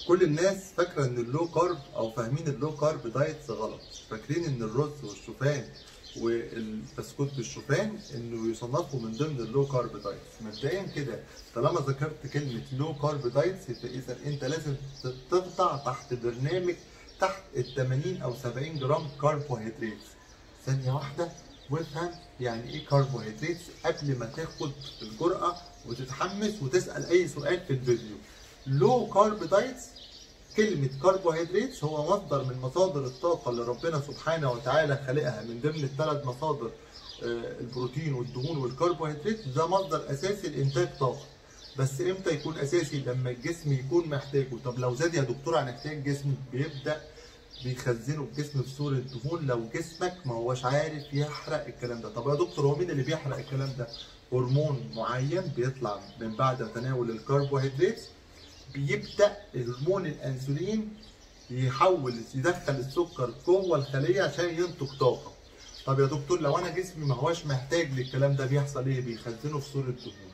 كل الناس فاكره ان اللو كارب او فاهمين اللو كارب دايتس غلط فاكرين ان الرز والشوفان والبسكوت بالشوفان انه يصنفوا من ضمن اللو كارب دايتس مبدئيا كده طالما ذكرت كلمه لو كارب دايتس يبقى اذا انت لازم تخضع تحت برنامج تحت ال 80 او 70 جرام كربوهيدرات ثانيه واحده وافهم يعني ايه كربوهيدرات قبل ما تاخد الجرأه وتتحمس وتسال اي سؤال في الفيديو لو كارب دايتس كلمة كربوهيدرات هو مصدر من مصادر الطاقة اللي ربنا سبحانه وتعالى خلقها من ضمن الثلاث مصادر آه، البروتين والدهون والكربوهيدرات ده مصدر أساسي لإنتاج طاقة بس امتى يكون أساسي لما الجسم يكون محتاجه طب لو زاد يا دكتور عن احتياج جسمي بيبدأ بيخزنه الجسم في صورة دهون لو جسمك ما هوش عارف يحرق الكلام ده طب يا دكتور هو مين اللي بيحرق الكلام ده هرمون معين بيطلع من بعد تناول الكربوهيدرات بيبدا هرمون الانسولين يحول يدخل السكر جوه الخليه عشان ينتج طاقه طب يا دكتور لو انا جسمي ما هوش محتاج للكلام ده بيحصل ايه بيخزنه في صوره دهون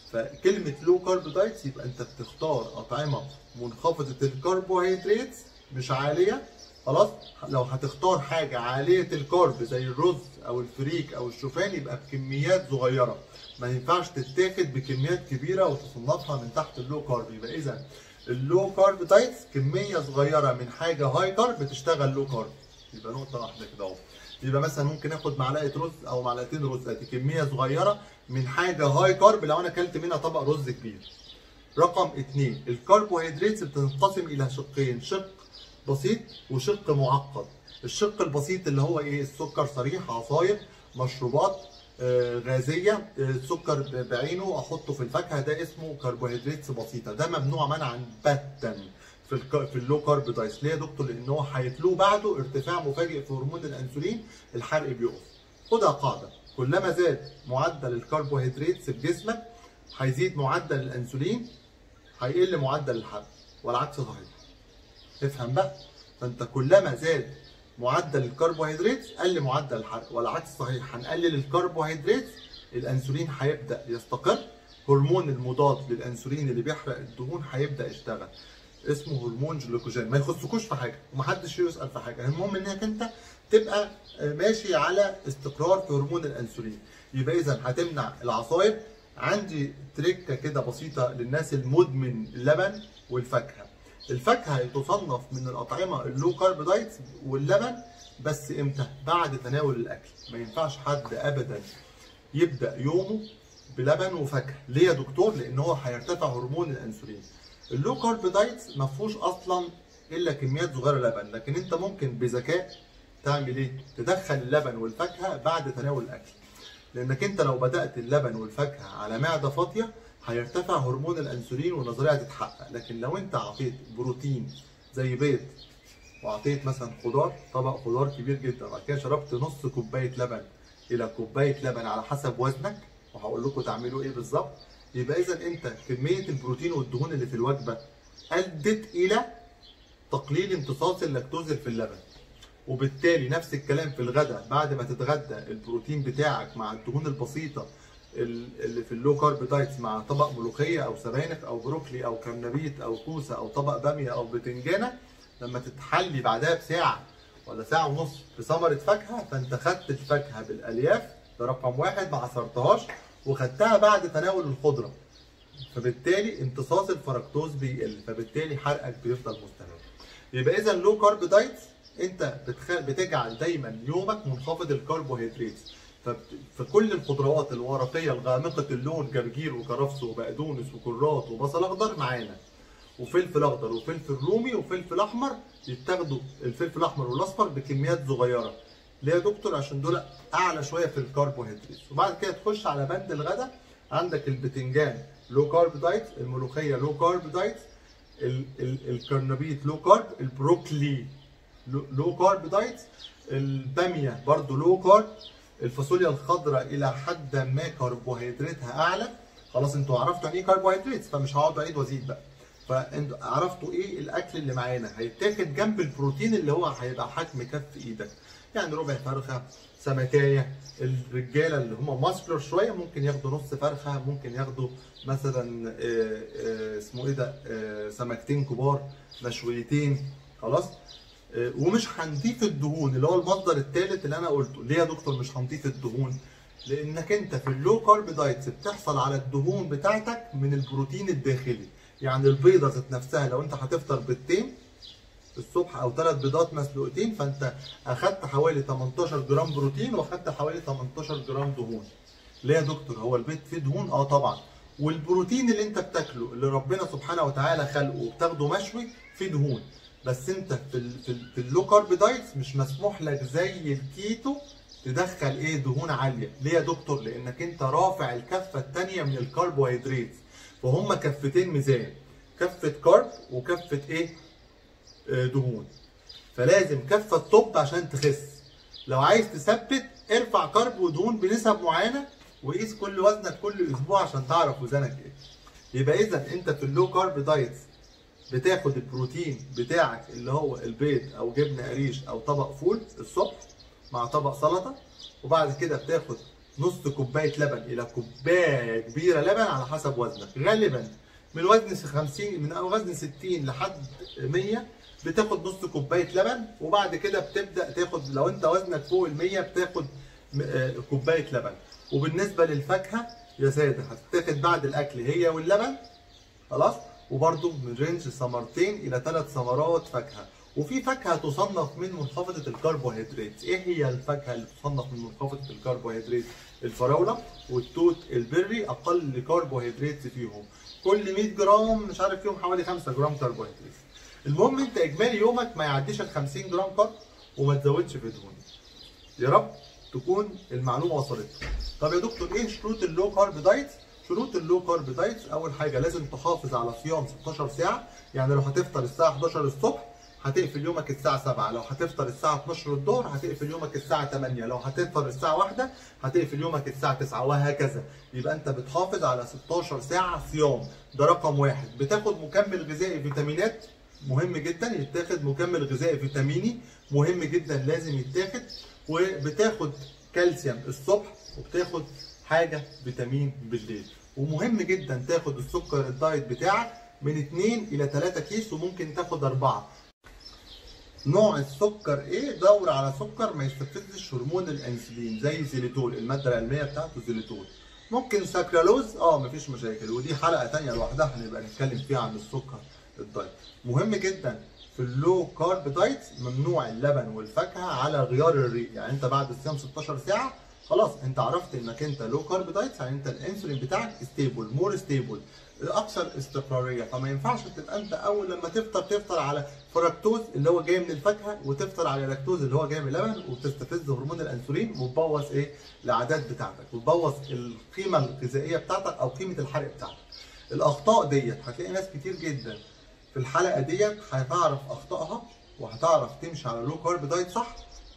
فكلمه لو كارب دايتس يبقى انت بتختار اطعمه منخفضه الكربوهيدرات مش عاليه خلاص لو هتختار حاجه عاليه الكارب زي الرز او الفريك او الشوفان يبقى بكميات صغيره ما ينفعش تتاخد بكميات كبيره وتصنفها من تحت اللو كارب يبقى اذا اللو كارب دايتس كميه صغيره من حاجه هاي كارب تشتغل لو كارب يبقى نقطه واحده كده اهو يبقى مثلا ممكن اخد معلقه رز او معلقتين رز دي كميه صغيره من حاجه هاي كارب لو انا اكلت منها طبق رز كبير رقم اثنين الكربوهيدرات بتنقسم الى شقين شق بسيط وشق معقد الشق البسيط اللي هو ايه السكر صريح عصاير مشروبات آه، غازيه آه، السكر بعينه احطه في الفاكهه ده اسمه كربوهيدرات بسيطه ده ممنوع منعا باتا في الك... في اللو كارب دايس ليه يا دكتور لان هو هيتلوه بعده ارتفاع مفاجئ في هرمون الانسولين الحرق بيقف خدها قاعده كلما زاد معدل الكربوهيدرات في جسمك هيزيد معدل الانسولين هيقل معدل الحرق والعكس صحيح افهم بقى فانت كلما زاد معدل الكربوهيدرات قل معدل الحرق والعكس صحيح هنقلل الكربوهيدرات الانسولين هيبدا يستقر هرمون المضاد للانسولين اللي بيحرق الدهون هيبدا يشتغل اسمه هرمون جلوكوجين ما يخصكوش في حاجه ومحدش يسال في حاجه المهم انك انت تبقى ماشي على استقرار في هرمون الانسولين يبقى اذا هتمنع العصاير عندي تريكه كده بسيطه للناس المدمن اللبن والفاكهه الفاكهه تصنف من الاطعمه اللو كارب دايتس واللبن بس امتى بعد تناول الاكل ما ينفعش حد ابدا يبدا يومه بلبن وفاكهه ليه يا دكتور لان هو هيرتفع هرمون الانسولين اللو كارب دايتس ما فيهوش اصلا الا كميات صغيره لبن لكن انت ممكن بذكاء تعمل ايه تدخل اللبن والفاكهه بعد تناول الاكل لانك انت لو بدات اللبن والفاكهه على معده فاضيه هيرتفع هرمون الانسولين والنظريه هتتحقق لكن لو انت اعطيت بروتين زي بيض واعطيت مثلا خضار طبق خضار كبير جدا وبعد كده شربت نص كوبايه لبن الى كوبايه لبن على حسب وزنك وهقول لكم تعملوا ايه بالظبط يبقى اذا انت كميه البروتين والدهون اللي في الوجبه ادت الى تقليل امتصاص اللاكتوز في اللبن وبالتالي نفس الكلام في الغداء بعد ما تتغدى البروتين بتاعك مع الدهون البسيطه اللي في اللو كارب دايتس مع طبق ملوخيه او سبانخ او بروكلي او كرنبيت او كوسه او طبق باميه او بتنجانه لما تتحلي بعدها بساعه ولا ساعه ونص بثمره فاكهه فانت خدت الفاكهه بالالياف ده رقم واحد ما عصرتهاش وخدتها بعد تناول الخضره فبالتالي امتصاص الفركتوز بيقل فبالتالي حرقك بيفضل مستمر يبقى اذا لو كارب دايتس انت بتخ... بتجعل دايما يومك منخفض الكربوهيدرات فكل الخضروات الورقيه الغامقه اللون جرجير وكرفس وبقدونس وكرات وبصل اخضر معانا وفلفل اخضر وفلفل رومي وفلفل احمر يتاخدوا الفلفل الاحمر والاصفر بكميات صغيره ليه يا دكتور عشان دول اعلى شويه في الكربوهيدرات وبعد كده تخش على بند الغداء عندك البتنجان لو كارب دايت الملوخيه لو كارب دايت الكرنبيت لو كارب البروكلي لو كارب دايت الباميه برضو لو كارب الفاصوليا الخضراء الى حد ما كربوهيدراتها اعلى خلاص انتوا عرفتوا يعني ايه كربوهيدرات فمش هقعد اعيد وازيد بقى فانتوا عرفتوا ايه الاكل اللي معانا هيتاخد جنب البروتين اللي هو هيبقى حجم كف ايدك يعني ربع فرخه سمكايه الرجاله اللي هم ماسكلر شويه ممكن ياخدوا نص فرخه ممكن ياخدوا مثلا آه، آه، اسمه ايه ده آه، سمكتين كبار مشويتين خلاص آه، ومش هنضيف الدهون اللي هو المصدر الثالث اللي انا قلته ليه يا دكتور مش هنضيف الدهون لانك انت في اللو كارب دايتس بتحصل على الدهون بتاعتك من البروتين الداخلي يعني البيضه ذات نفسها لو انت هتفطر بيضتين الصبح او ثلاث بيضات مسلوقتين فانت اخدت حوالي 18 جرام بروتين واخدت حوالي 18 جرام دهون ليه يا دكتور هو البيض فيه دهون اه طبعا والبروتين اللي انت بتاكله اللي ربنا سبحانه وتعالى خلقه وبتاخده مشوي فيه دهون بس انت في ال في, ال في اللو كارب دايتس مش مسموح لك زي الكيتو تدخل ايه دهون عاليه ليه يا دكتور لانك انت رافع الكفه الثانيه من الكربوهيدرات وهم كفتين ميزان كفه كارب وكفه ايه آه، دهون فلازم كفه توب عشان تخس لو عايز تثبت ارفع كارب ودهون بنسب معينه وقيس كل وزنك كل اسبوع عشان تعرف وزنك ايه يبقى اذا انت في اللو كارب دايتس بتاخد البروتين بتاعك اللي هو البيض او جبنه قريش او طبق فول الصبح مع طبق سلطه وبعد كده بتاخد نص كوبايه لبن الى كوبايه كبيره لبن على حسب وزنك غالبا من وزن 50 من وزن 60 لحد 100 بتاخد نص كوبايه لبن وبعد كده بتبدا تاخد لو انت وزنك فوق ال 100 بتاخد م- آه، كوبايه لبن وبالنسبه للفاكهه يا ساده هتتاخد بعد الاكل هي واللبن خلاص وبرده من رينج ثمرتين الى ثلاث ثمرات فاكهه وفي فاكهه تصنف من منخفضه الكربوهيدرات ايه هي الفاكهه اللي تصنف من منخفضه الكربوهيدرات الفراوله والتوت البري اقل كربوهيدرات فيهم كل 100 جرام مش عارف فيهم حوالي 5 جرام كربوهيدرات المهم انت اجمالي يومك ما يعديش ال 50 جرام كارب وما تزودش في دهون يا رب تكون المعلومه وصلت طب يا دكتور ايه شروط اللو كارب دايت شروط اللو كارب دايت اول حاجه لازم تحافظ على صيام 16 ساعه يعني لو هتفطر الساعه 11 الصبح هتقفل يومك الساعة 7 لو هتفطر الساعة 12 الظهر هتقفل يومك الساعة 8 لو هتفطر الساعة 1 هتقفل يومك الساعة 9 وهكذا يبقى انت بتحافظ على 16 ساعة صيام ده رقم واحد بتاخد مكمل غذائي فيتامينات مهم جدا يتاخد مكمل غذائي فيتاميني مهم جدا لازم يتاخد وبتاخد كالسيوم الصبح وبتاخد حاجة فيتامين بالليل ومهم جدا تاخد السكر الدايت بتاعك من 2 الى 3 كيس وممكن تاخد 4 نوع السكر ايه دور على سكر ما يستفزش هرمون الانسولين زي زيليتول الماده العلميه بتاعته زيليتول ممكن ساكرالوز اه مفيش مشاكل ودي حلقه تانية لوحدها هنبقى نتكلم فيها عن السكر الدايت مهم جدا في اللو كارب دايت ممنوع اللبن والفاكهه على غيار الريق يعني انت بعد الصيام 16 ساعه خلاص انت عرفت انك انت لو كارب دايت يعني انت الانسولين بتاعك ستيبل مور ستيبل اكثر استقراريه فما ينفعش تبقى انت اول لما تفطر تفطر على فركتوز اللي هو جاي من الفاكهه وتفطر على لاكتوز اللي هو جاي من اللبن وتستفز هرمون الانسولين وتبوظ ايه العادات بتاعتك وتبوظ القيمه الغذائيه بتاعتك او قيمه الحرق بتاعتك الاخطاء ديت هتلاقي ناس كتير جدا في الحلقه ديت هتعرف اخطائها وهتعرف تمشي على لو كارب دايت صح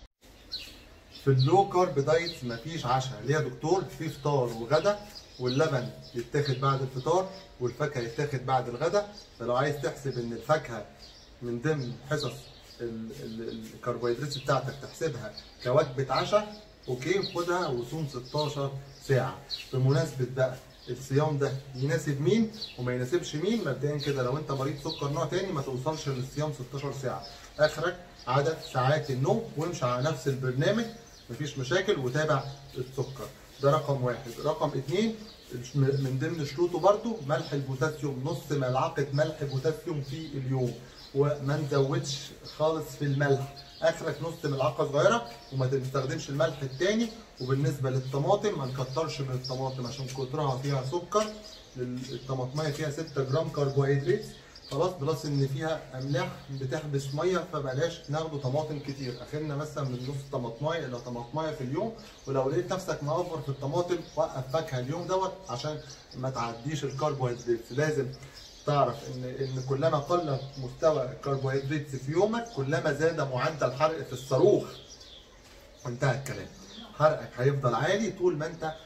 في اللو كارب دايت مفيش عشاء ليه يا دكتور في فطار وغدا واللبن يتاخد بعد الفطار والفاكهه يتاخد بعد الغدا فلو عايز تحسب ان الفاكهه من ضمن حصص ال- ال- الكربوهيدرات بتاعتك تحسبها كوجبه عشاء اوكي خدها وصوم 16 ساعه بمناسبه بقى الصيام ده يناسب مين وما يناسبش مين مبدئيا كده لو انت مريض سكر نوع تاني ما توصلش للصيام 16 ساعه اخرك عدد ساعات النوم وامشي على نفس البرنامج مفيش مشاكل وتابع السكر ده رقم واحد رقم اتنين من ضمن شروطه برضو ملح البوتاسيوم نص ملعقه ملح بوتاسيوم في اليوم وما نزودش خالص في الملح اخرك نص ملعقه صغيره وما تستخدمش الملح التاني وبالنسبه للطماطم ما نكترش من الطماطم عشان كترها فيها سكر الطماطمايه فيها 6 جرام كربوهيدرات خلاص بلس ان فيها املاح بتحبس ميه فبلاش ناخده طماطم كتير اخرنا مثلا من نص طماطمايه الى طماطمايه في اليوم ولو لقيت نفسك مأفر في الطماطم وقف فاكهه اليوم دوت عشان ما تعديش الكربوهيدرات لازم تعرف ان ان كلما قل مستوى الكربوهيدرات في يومك كلما زاد معدل حرق في الصاروخ وانتهى الكلام حرقك هيفضل عالي طول ما انت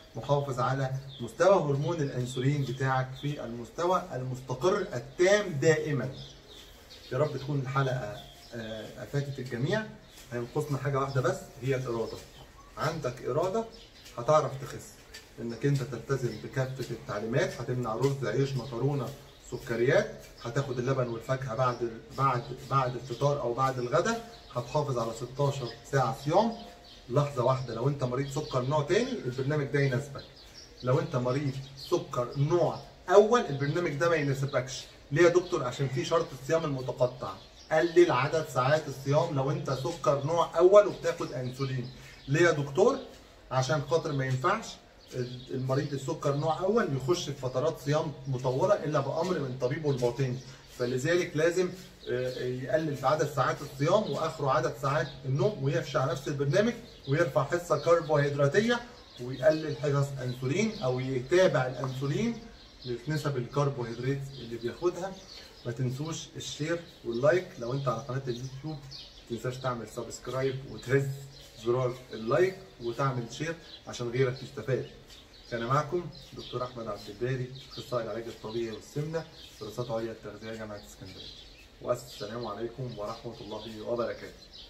محافظ على مستوى هرمون الانسولين بتاعك في المستوى المستقر التام دائما يا رب تكون الحلقه آه، افادت الجميع هينقصنا حاجه واحده بس هي الاراده عندك اراده هتعرف تخس انك انت تلتزم بكافه التعليمات هتمنع رز عيش مكرونه سكريات هتاخد اللبن والفاكهه بعد بعد بعد الفطار او بعد الغداء هتحافظ على 16 ساعه صيام لحظه واحده لو انت مريض سكر نوع تاني البرنامج ده يناسبك لو انت مريض سكر نوع اول البرنامج ده ما يناسبكش ليه يا دكتور عشان في شرط الصيام المتقطع قلل عدد ساعات الصيام لو انت سكر نوع اول وبتاخد انسولين ليه يا دكتور عشان خاطر ما ينفعش المريض السكر نوع اول يخش في فترات صيام مطوله الا بامر من طبيبه الباطني فلذلك لازم آه، يقلل في عدد ساعات الصيام واخره عدد ساعات النوم ويمشي على نفس البرنامج ويرفع حصه كربوهيدراتيه ويقلل حصص انسولين او يتابع الانسولين لنسب الكربوهيدرات اللي بياخدها ما تنسوش الشير واللايك لو انت على قناه اليوتيوب ما تنساش تعمل سبسكرايب وتهز زرار اللايك وتعمل شير عشان غيرك يستفاد كان معكم دكتور احمد عبد الباري اخصائي العلاج الطبيعي والسمنه دراسات عليا التغذيه جامعه اسكندريه والسلام عليكم ورحمه الله وبركاته